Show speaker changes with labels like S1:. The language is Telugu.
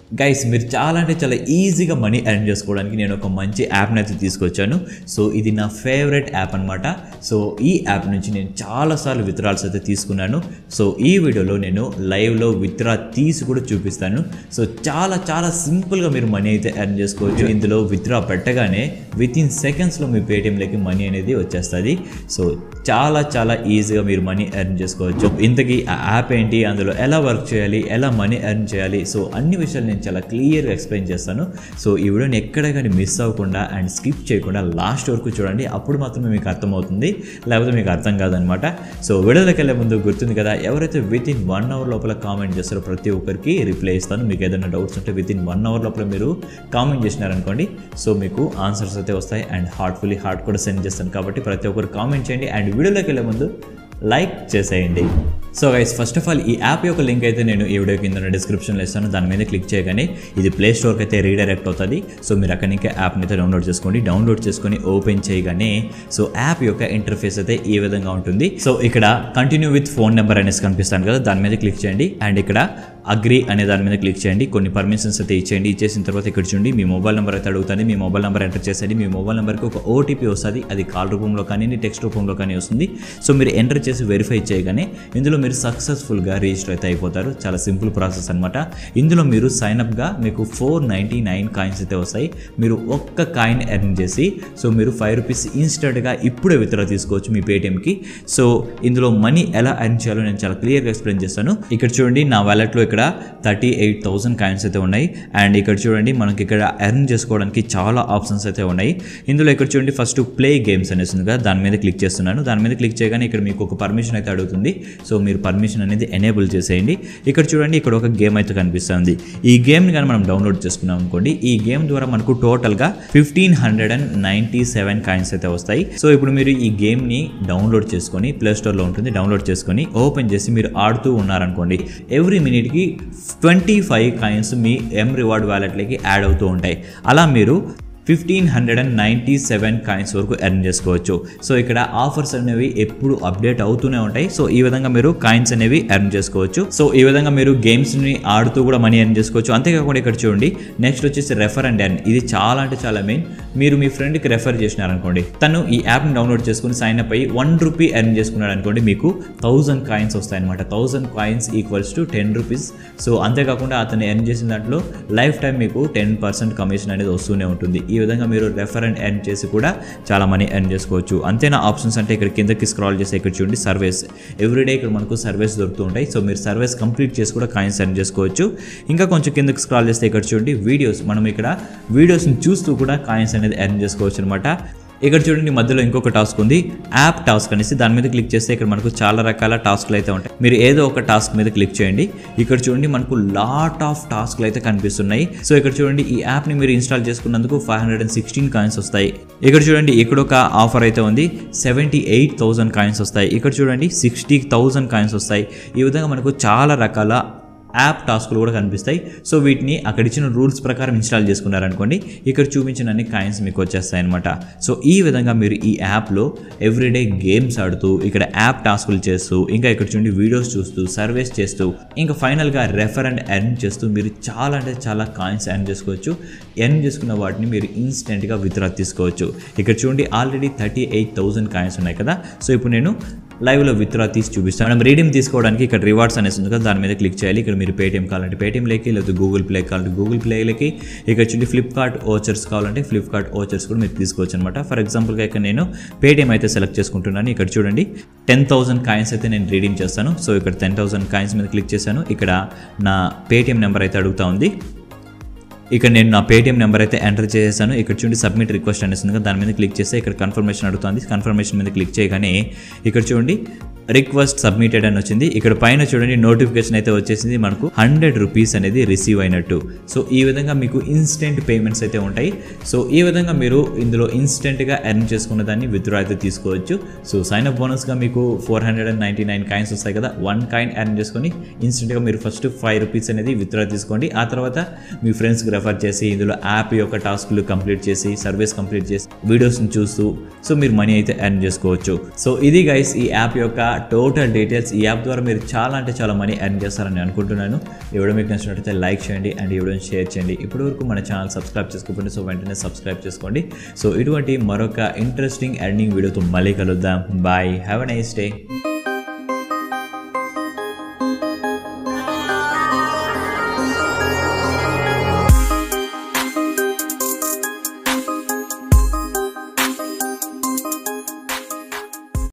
S1: గైస్ మీరు చాలా అంటే చాలా ఈజీగా మనీ ఎర్న్ చేసుకోవడానికి నేను ఒక మంచి యాప్ని అయితే తీసుకొచ్చాను సో ఇది నా ఫేవరెట్ యాప్ అనమాట సో ఈ యాప్ నుంచి నేను చాలాసార్లు విత్డ్రాల్స్ అయితే తీసుకున్నాను సో ఈ వీడియోలో నేను లైవ్లో విత్డ్రా తీసి కూడా చూపిస్తాను సో చాలా చాలా సింపుల్గా మీరు మనీ అయితే ఎర్న్ చేసుకోవచ్చు ఇందులో విత్డ్రా పెట్టగానే విత్ ఇన్ సెకండ్స్లో మీ పేటిఎంలోకి మనీ అనేది వచ్చేస్తుంది సో చాలా చాలా ఈజీగా మీరు మనీ ఎర్న్ చేసుకోవచ్చు ఇంతకీ ఆ యాప్ ఏంటి అందులో ఎలా వర్క్ చేయాలి ఎలా మనీ ఎర్న్ చేయాలి సో అన్ని విషయాలు నేను చాలా క్లియర్గా ఎక్స్ప్లెయిన్ చేస్తాను సో ఈ వీడియోని ఎక్కడ కానీ మిస్ అవ్వకుండా అండ్ స్కిప్ చేయకుండా లాస్ట్ వరకు చూడండి అప్పుడు మాత్రమే మీకు అర్థమవుతుంది లేకపోతే మీకు అర్థం కాదనమాట సో వీడియోలోకి వెళ్ళే ముందు గుర్తుంది కదా ఎవరైతే విత్ ఇన్ వన్ అవర్ లోపల కామెంట్ చేస్తారో ప్రతి ఒక్కరికి రిప్లై ఇస్తాను మీకు ఏదైనా డౌట్స్ ఉంటే విత్ ఇన్ వన్ అవర్ లోపల మీరు కామెంట్ చేసినారనుకోండి సో మీకు ఆన్సర్స్ అయితే వస్తాయి అండ్ హార్ట్ఫుల్లీ హార్ట్ కూడా సెండ్ చేస్తాను కాబట్టి ప్రతి ఒక్కరు కామెంట్ చేయండి అండ్ వీడియోలోకి వెళ్ళే ముందు లైక్ చేసేయండి so guys first of all ఈ యాప్ యొక్క లింక్ అయితే నేను ఈ వీడియో కింద డిస్క్రిప్షన్లో ఇస్తాను దాని మీద క్లిక్ చేయగానే ఇది ప్లే స్టోర్కి అయితే రీడైరెక్ట్ అవుతుంది సో మీరు అక్కడి నుంచి యాప్ని అయితే డౌన్లోడ్ చేసుకోండి డౌన్లోడ్ చేసుకొని ఓపెన్ చేయగానే సో యాప్ యొక్క ఇంటర్ఫేస్ అయితే ఈ విధంగా ఉంటుంది సో ఇక్కడ కంటిన్యూ విత్ ఫోన్ నెంబర్ అనేసి కనిపిస్తాను కదా దాని మీద క్లిక్ చేయండి అండ్ ఇక్కడ అగ్రి అనే దాని మీద క్లిక్ చేయండి కొన్ని పర్మిషన్స్ అయితే ఇచ్చేయండి ఇచ్చేసిన తర్వాత ఇక్కడ చూడండి మీ మొబైల్ నెంబర్ అయితే అడుగుతుంది మీ మొబైల్ నెంబర్ ఎంటర్ చేసేయండి మీ మొబైల్ నెంబర్కి ఒక ఓటీపీ వస్తుంది అది కాల్ రూపంలో కానీ టెక్స్ట్ రూపంలో కానీ వస్తుంది సో మీరు ఎంటర్ చేసి వెరిఫై చేయగానే ఇందులో మీరు సక్సెస్ఫుల్గా రిజిస్టర్ అయితే అయిపోతారు చాలా సింపుల్ ప్రాసెస్ అనమాట ఇందులో మీరు సైన్అప్గా మీకు ఫోర్ నైంటీ నైన్ కాయిన్స్ అయితే వస్తాయి మీరు ఒక్క కాయిన్ ఎర్న్ చేసి సో మీరు ఫైవ్ రూపీస్ ఇన్స్టెంట్గా ఇప్పుడే విత్డ్రా తీసుకోవచ్చు మీ పేటిఎంకి సో ఇందులో మనీ ఎలా ఎర్న్ చేయాలో నేను చాలా క్లియర్గా ఎక్స్ప్లెయిన్ చేస్తాను ఇక్కడ చూడండి నా వ్యాలెట్లో ఇక్కడ థర్టీ ఎయిట్ థౌసండ్ కాయిన్స్ అయితే ఉన్నాయి అండ్ ఇక్కడ చూడండి మనకి ఇక్కడ ఎర్న్ చేసుకోవడానికి చాలా ఆప్షన్స్ అయితే ఉన్నాయి ఇందులో ఇక్కడ చూడండి ఫస్ట్ ప్లే గేమ్స్ అనేసి ఉంది కదా దాని మీద క్లిక్ చేస్తున్నాను దాని మీద క్లిక్ చేయగానే ఇక్కడ మీకు ఒక పర్మిషన్ అయితే అడుగుతుంది సో మీరు పర్మిషన్ అనేది ఎనేబుల్ చేసేయండి ఇక్కడ చూడండి ఇక్కడ ఒక గేమ్ అయితే కనిపిస్తుంది ఈ గేమ్ని కానీ మనం డౌన్లోడ్ చేసుకున్నాం అనుకోండి ఈ గేమ్ ద్వారా మనకు టోటల్గా fifteen hundred and ninety seven coins అయితే వస్తాయి సో ఇప్పుడు మీరు ఈ గేమ్ని డౌన్లోడ్ చేసుకొని ప్లే స్టోర్లో ఉంటుంది డౌన్లోడ్ చేసుకొని ఓపెన్ చేసి మీరు ఆడుతూ ఉన్నారనుకోండి ఎవ్రీ మినిట్కి ట్వంటీ ఫైవ్ కాయిన్స్ మీ ఎం రివార్డ్ వ్యాలెట్లోకి యాడ్ అవుతూ ఉంటాయి అలా మీరు fifteen hundred and ninety seven coins వరకు ఎర్న్ చేసుకోవచ్చు సో ఇక్కడ ఆఫర్స్ అనేవి ఎప్పుడు అప్డేట్ అవుతూనే ఉంటాయి సో ఈ విధంగా మీరు కాయిన్స్ అనేవి ఎర్న్ చేసుకోవచ్చు సో ఈ విధంగా మీరు గేమ్స్ని ఆడుతూ కూడా మనీ ఎర్న్ చేసుకోవచ్చు అంతేకాకుండా ఇక్కడ చూడండి నెక్స్ట్ వచ్చేసి రెఫర్ అండ్ ఎర్న్ ఇది చాలా అంటే చాలా మెయిన్ మీరు మీ ఫ్రెండ్కి రెఫర్ చేసినారనుకోండి తను ఈ యాప్ని డౌన్లోడ్ చేసుకుని సైన్ అప్ అయ్యి వన్ రూపీ ఎర్న్ చేసుకున్నాడు అనుకోండి మీకు థౌజండ్ కాయిన్స్ వస్తాయి అనమాట thousand coins equals to ten rupees so అంతేకాకుండా అతను ఎర్న్ చేసిన దాంట్లో లైఫ్ టైం మీకు టెన్ పర్సెంట్ కమిషన్ అనేది వస్తూనే ఉంటుంది ఈ విధంగా మీరు రెఫర్ అండ్ ఎర్న్ చేసి కూడా చాలా మనీ ఎర్న్ చేసుకోవచ్చు అంతేనా ఆప్షన్స్ అంటే ఇక్కడ కిందకి స్క్రాల్ చేసి ఇక్కడ చూడండి సర్వీస్ ఎవ్రీడే ఇక్కడ మనకు సర్వీస్ దొరుకుతూ ఉంటాయి సో మీరు సర్వీస్ కంప్లీట్ చేసి కూడా కాయిన్స్ ఎర్న్ చేసుకోవచ్చు ఇంకా కొంచెం కిందకి స్క్రాల్ చేస్తే ఇక్కడ చూడండి వీడియోస్ మనం ఇక్కడ వీడియోస్ని చూస్తూ కూడా కాయిన్స్ అనేది ఎర్న్ చేసుకోవచ్చు అనమాట ఇక్కడ చూడండి మధ్యలో ఇంకొక టాస్క్ ఉంది యాప్ టాస్క్ అనేసి దాని మీద క్లిక్ చేస్తే ఇక్కడ మనకు చాలా రకాల టాస్క్లు అయితే ఉంటాయి మీరు ఏదో ఒక టాస్క్ మీద క్లిక్ చేయండి ఇక్కడ చూడండి మనకు లాట్ ఆఫ్ టాస్క్లు అయితే కనిపిస్తున్నాయి సో ఇక్కడ చూడండి ఈ యాప్ని మీరు ఇన్స్టాల్ చేసుకున్నందుకు five hundred and sixteen coins వస్తాయి ఇక్కడ చూడండి ఇక్కడ ఒక ఆఫర్ అయితే ఉంది సెవెంటీ ఎయిట్ థౌసండ్ కాయిన్స్ వస్తాయి ఇక్కడ చూడండి సిక్స్టీ థౌసండ్ కాయిన్స్ వస్తాయి ఈ విధంగా మనకు చాలా రకాల యాప్ టాస్క్లు కూడా కనిపిస్తాయి సో వీటిని అక్కడ ఇచ్చిన రూల్స్ ప్రకారం ఇన్స్టాల్ చేసుకున్నారనుకోండి ఇక్కడ చూపించిన అన్ని కాయిన్స్ మీకు వచ్చేస్తాయి అనమాట సో ఈ విధంగా మీరు ఈ యాప్లో ఎవ్రీడే గేమ్స్ ఆడుతూ ఇక్కడ యాప్ టాస్కులు చేస్తూ ఇంకా ఇక్కడ చూడండి వీడియోస్ చూస్తూ సర్వేస్ చేస్తూ ఇంకా ఫైనల్గా రెఫర్ అండ్ ఎర్న్ చేస్తూ మీరు చాలా అంటే చాలా కాయిన్స్ ఎర్న్ చేసుకోవచ్చు ఎర్న్ చేసుకున్న వాటిని మీరు ఇన్స్టెంట్గా విత్డ్రా తీసుకోవచ్చు ఇక్కడ చూడండి already thirty eight thousand coins ఉన్నాయి కదా సో ఇప్పుడు నేను లైవ్లో విత్డ్రా తీసి చూపిస్తాను మనం రీడింగ్ తీసుకోవడానికి ఇక్కడ రివార్డ్స్ అనేసి ఉంది కదా దాని మీద క్లిక్ చేయాలి ఇక్కడ మీరు పేటీఎం కావాలంటే పేటీఎంలోకి లేకపోతే గూగుల్ ప్లే కావాలంటే గూగుల్ ప్లేలోకి ఇక్కడ చూడండి ఫ్లిప్కార్ట్ ఓచర్స్ కావాలంటే ఫ్లిప్కార్ట్ ఓచర్స్ కూడా మీరు తీసుకోవచ్చు అనమాట ఫర్ ఎగ్జాంపుల్గా ఇక్కడ నేను పేటీఎం అయితే సెలెక్ట్ చేసుకుంటున్నాను ఇక్కడ చూడండి టెన్ థౌసండ్ కాయిన్స్ అయితే నేను రీడింగ్ చేస్తాను సో ఇక్కడ టెన్ థౌసండ్ కాయిన్స్ మీద క్లిక్ చేశాను ఇక్కడ నా పేటీఎం నెంబర్ అయితే అడుగుతా ఉంది ఇక్కడ నేను నా పేటీఎం నెంబర్ అయితే ఎంటర్ చేశాను ఇక్కడ చూడండి సబ్మిట్ రిక్వెస్ట్ అనేసి ఉంది కదా దాని మీద క్లిక్ చేస్తే ఇక్కడ కన్ఫర్మేషన్ అడుగుతుంది కన్ఫర్మేషన్ మీద క్లిక్ చేయగానే ఇక్కడ చూడండి రిక్వెస్ట్ సబ్మిటెడ్ అని వచ్చింది ఇక్కడ పైన చూడండి నోటిఫికేషన్ అయితే వచ్చేసింది మనకు హండ్రెడ్ రూపీస్ అనేది రిసీవ్ అయినట్టు సో ఈ విధంగా మీకు ఇన్స్టెంట్ పేమెంట్స్ అయితే ఉంటాయి సో ఈ విధంగా మీరు ఇందులో ఇన్స్టెంట్గా ఎర్న్ చేసుకున్న దాన్ని విత్డ్రా అయితే తీసుకోవచ్చు సో సైన్ అప్ బోనస్గా మీకు four hundred and ninety nine coins వస్తాయి కదా వన్ కాయిన్ ఎర్న్ చేసుకొని ఇన్స్టెంట్గా మీరు ఫస్ట్ ఫైవ్ రూపీస్ అనేది విత్డ్రా తీసుకోండి ఆ తర్వాత మీ ఫ్రెండ్స్కి రెఫర్ చేసి ఇందులో యాప్ యొక్క టాస్క్లు కంప్లీట్ చేసి సర్వీస్ కంప్లీట్ చేసి వీడియోస్ని చూస్తూ సో మీరు మనీ అయితే ఎర్న్ చేసుకోవచ్చు సో ఇది గైస్ ఈ యాప్ యొక్క టోటల్ డీటెయిల్స్ ఈ యాప్ ద్వారా మీరు చాలా అంటే చాలా మనీ ఎర్న్ చేస్తారని అనుకుంటున్నాను ఈ వీడియో మీకు నచ్చినట్లయితే లైక్ చేయండి అండ్ ఈ వీడియోని షేర్ చేయండి ఇప్పటి వరకు మన ఛానల్ సబ్స్క్రైబ్ చేసుకోండి సో వెంటనే సబ్స్క్రైబ్ చేసుకోండి సో ఇటువంటి మరొక ఇంట్రెస్టింగ్ ఎర్నింగ్ వీడియోతో మళ్ళీ కలుద్దాం bye have a nice day